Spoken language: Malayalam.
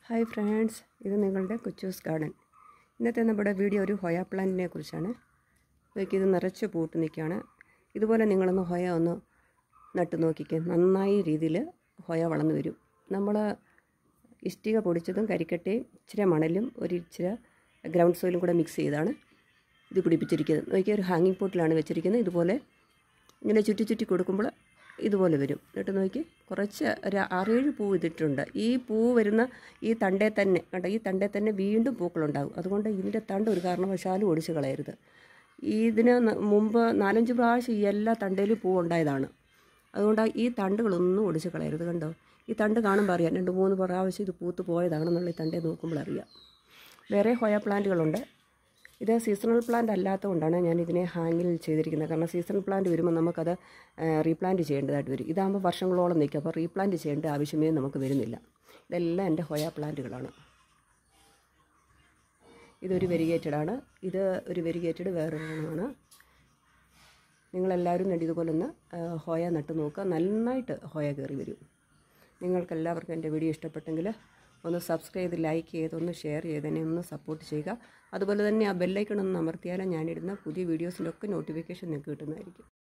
ഹായ് ഫ്രണ്ട്സ് ഇത് നിങ്ങളുടെ കൊച്ചൂസ് ഗാർഡൻ ഇന്നത്തെ നമ്മുടെ വീഡിയോ ഒരു ഹൊയ പ്ലാന്റിനെ കുറിച്ചാണ് ഇത് നിറച്ച് പൂട്ട് നിൽക്കുകയാണ് ഇതുപോലെ നിങ്ങളൊന്ന് ഹൊയ ഒന്ന് നട്ട് നോക്കിക്കുക നന്നായി രീതിയിൽ ഹൊയ വളർന്നു വരും നമ്മൾ ഇഷ്ടിക പൊടിച്ചതും കരിക്കട്ടയും ഇച്ചിരി മണലും ഒരു ഇച്ചിരി ഗ്രൗണ്ട് സോയിലും കൂടെ മിക്സ് ചെയ്താണ് ഇത് പിടിപ്പിച്ചിരിക്കുന്നത് നോക്കിയാൽ ഒരു ഹാങ്ങിങ് പോട്ടിലാണ് വെച്ചിരിക്കുന്നത് ഇതുപോലെ ഇങ്ങനെ ചുറ്റി ചുറ്റി കൊടുക്കുമ്പോൾ ഇതുപോലെ വരും എന്നിട്ട് നോക്കി കുറച്ച് ഒരു ആറേഴ് പൂ ഇതിട്ടുണ്ട് ഈ പൂ വരുന്ന ഈ തണ്ടേ തന്നെ കണ്ടോ ഈ തണ്ടേ തന്നെ വീണ്ടും പൂക്കളുണ്ടാകും അതുകൊണ്ട് ഇതിൻ്റെ തണ്ട് ഒരു കാരണവശാലും ഒടിച്ച് കളയരുത് ഇതിന് ന- മുമ്പ് നാലഞ്ച് പ്രാവശ്യം ഈ എല്ലാ തണ്ടയിലും പൂ ഉണ്ടായതാണ് അതുകൊണ്ട് ഈ തണ്ടുകളൊന്നും ഒടിച്ച് കളയരുത് കണ്ടോ ഈ തണ്ട് കാണുമ്പോൾ അറിയാം രണ്ട് മൂന്ന് പ്രാവശ്യം ഇത് പൂത്ത് പോയതാണെന്നുള്ള ഈ തണ്ടേ നോക്കുമ്പോൾ അറിയാം വേറെ ഹൊയ പ്ലാന്റുകളുണ്ട് ഇത് സീസണൽ പ്ലാന്റ് അല്ലാത്തതുകൊണ്ടാണ് ഞാൻ ഇതിനെ ഹാങ്ങിൽ ചെയ്തിരിക്കുന്നത് കാരണം സീസണൽ പ്ലാന്റ് വരുമ്പോൾ നമുക്കത് റീപ്ലാന്റ് ചെയ്യേണ്ടതായിട്ട് വരും ഇതാകുമ്പോൾ വർഷങ്ങളോളം നിൽക്കും അപ്പോൾ റീപ്ലാന്റ് ചെയ്യേണ്ട ആവശ്യമേ നമുക്ക് വരുന്നില്ല ഇതെല്ലാം എൻ്റെ ഹൊയ പ്ലാന്റുകളാണ് ഇതൊരു വെരിഗേറ്റഡ് ആണ് ഇത് ഒരു വെരിഗേറ്റഡ് വേറൊരെണ്ണമാണ് നിങ്ങളെല്ലാവരും വേണ്ടി ഇതുപോലെ ഒന്ന് ആ, ഹോയ നട്ട് നോക്കുക നന്നായിട്ട് ഹോയ കയറി വരും നിങ്ങൾക്കെല്ലാവർക്കും എൻ്റെ വീഡിയോ ഇഷ്ടപ്പെട്ടെങ്കിൽ ഒന്ന് സബ്സ്ക്രൈബ് ചെയ്ത് ലൈക്ക് ചെയ്ത് ഒന്ന് ഷെയർ ചെയ്ത് എന്നെ ഒന്ന് സപ്പോർട്ട് ചെയ്യുക അതുപോലെ തന്നെ ആ ബെല്ലൈക്കൺ ഒന്ന് അമർത്തിയാൽ ഞാനിടുന്ന പുതിയ വീഡിയോസിൻ്റെ ഒക്കെ നോട്ടിഫിക്കേഷൻ നിങ്ങൾക്ക് കിട്ടുന്നതായിരിക്കും